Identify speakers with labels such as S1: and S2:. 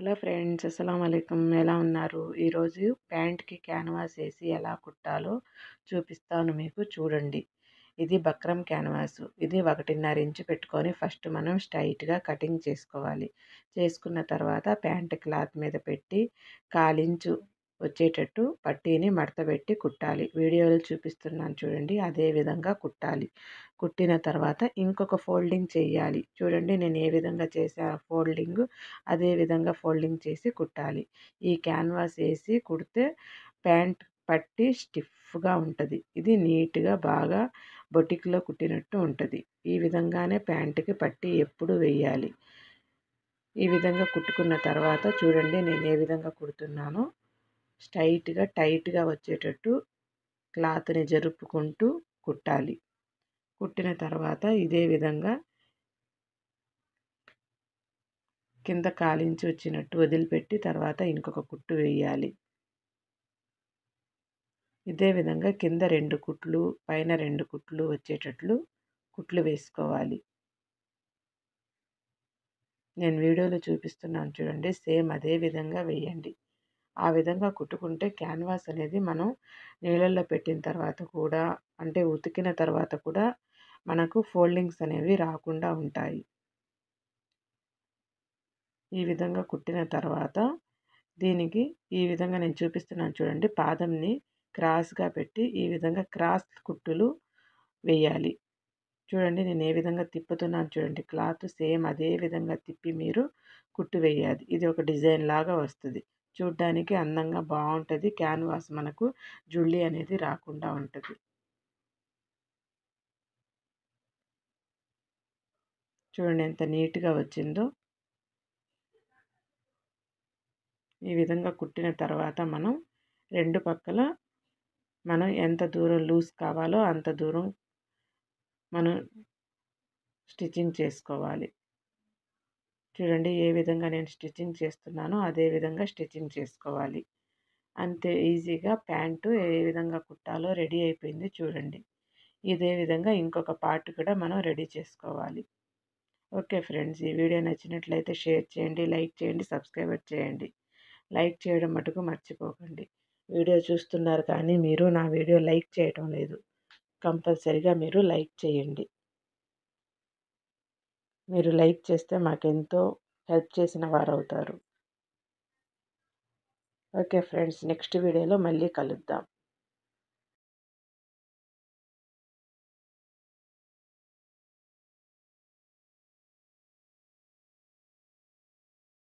S1: hello friends అస్సలం అయికం ఎలా ఉన్నారు ఈరోజు ప్యాంట్కి క్యాన్వాస్ వేసి ఎలా కుట్టాలో చూపిస్తాను మీకు చూడండి ఇది బక్రం క్యాన్వాస్ ఇది ఒకటిన్నర ఇంచు పెట్టుకొని ఫస్ట్ మనం స్ట్రైట్గా కటింగ్ చేసుకోవాలి చేసుకున్న తర్వాత ప్యాంట్ క్లాత్ మీద పెట్టి కాలించు వచ్చేటట్టు పట్టీని మడతపెట్టి కుట్టాలి వీడియోలో చూపిస్తున్నాను చూడండి అదే విధంగా కుట్టాలి కుట్టిన తర్వాత ఇంకొక ఫోల్డింగ్ చేయాలి చూడండి నేను ఏ విధంగా చేసా ఫోల్డింగ్ అదే విధంగా ఫోల్డింగ్ చేసి కుట్టాలి ఈ క్యాన్వాస్ వేసి కుడితే ప్యాంట్ పట్టి స్టిఫ్గా ఉంటుంది ఇది నీట్గా బాగా బొటిక్లో కుట్టినట్టు ఉంటుంది ఈ విధంగానే ప్యాంటుకి పట్టి ఎప్పుడు వేయాలి ఈ విధంగా కుట్టుకున్న తర్వాత చూడండి నేను ఏ విధంగా కుడుతున్నానో స్ట్రైట్గా టైట్గా వచ్చేటట్టు క్లాత్ని జరుపుకుంటూ కుట్టాలి కుట్టిన తర్వాత ఇదే విధంగా కింద కాలించి వచ్చినట్టు వదిలిపెట్టి తర్వాత ఇంకొక కుట్టు వేయాలి ఇదే విధంగా కింద రెండు కుట్లు పైన రెండు కుట్లు వచ్చేటట్లు కుట్లు వేసుకోవాలి నేను వీడియోలో చూపిస్తున్నాను చూడండి సేమ్ అదే విధంగా వేయండి ఆ విధంగా కుట్టుకుంటే క్యాన్వాస్ అనేది మనం నీళ్ళల్లో పెట్టిన తర్వాత కూడా అంటే ఉతికిన తర్వాత కూడా మనకు ఫోల్డింగ్స్ అనేవి రాకుండా ఉంటాయి ఈ విధంగా కుట్టిన తర్వాత దీనికి ఈ విధంగా నేను చూపిస్తున్నాను చూడండి పాదంని క్రాస్గా పెట్టి ఈ విధంగా క్రాస్ కుట్టులు వేయాలి చూడండి నేను ఏ విధంగా తిప్పుతున్నాను చూడండి క్లాత్ సేమ్ అదే విధంగా తిప్పి మీరు కుట్టు వేయాలి ఇది ఒక డిజైన్ లాగా వస్తుంది చూడ్డానికి అందంగా బాగుంటుంది క్యాన్వాస్ మనకు జుళ్ళి అనేది రాకుండా ఉంటుంది చూడండి ఎంత నీట్గా వచ్చిందో ఈ విధంగా కుట్టిన తర్వాత మనం రెండు పక్కల మనం ఎంత దూరం లూజ్ కావాలో అంత దూరం మనం స్టిచ్చింగ్ చేసుకోవాలి చూడండి ఏ విధంగా నేను స్టిచ్చింగ్ చేస్తున్నానో అదే విధంగా స్టిచ్చింగ్ చేసుకోవాలి అంతే ఈజీగా ప్యాంటు ఏ విధంగా కుట్టాలో రెడీ అయిపోయింది చూడండి ఇదే విధంగా ఇంకొక పార్ట్ కూడా మనం రెడీ చేసుకోవాలి ఓకే ఫ్రెండ్స్ ఈ వీడియో నచ్చినట్లయితే షేర్ చేయండి లైక్ చేయండి సబ్స్క్రైబ్ చేయండి లైక్ చేయడం మటుకు మర్చిపోకండి వీడియో చూస్తున్నారు కానీ మీరు నా వీడియో లైక్ చేయటం లేదు కంపల్సరిగా మీరు లైక్ చేయండి మీరు లైక్ చేస్తే మాకెంతో హెల్ప్ చేసిన వారు అవుతారు ఓకే ఫ్రెండ్స్ నెక్స్ట్ వీడియోలో మళ్ళీ కలుద్దాం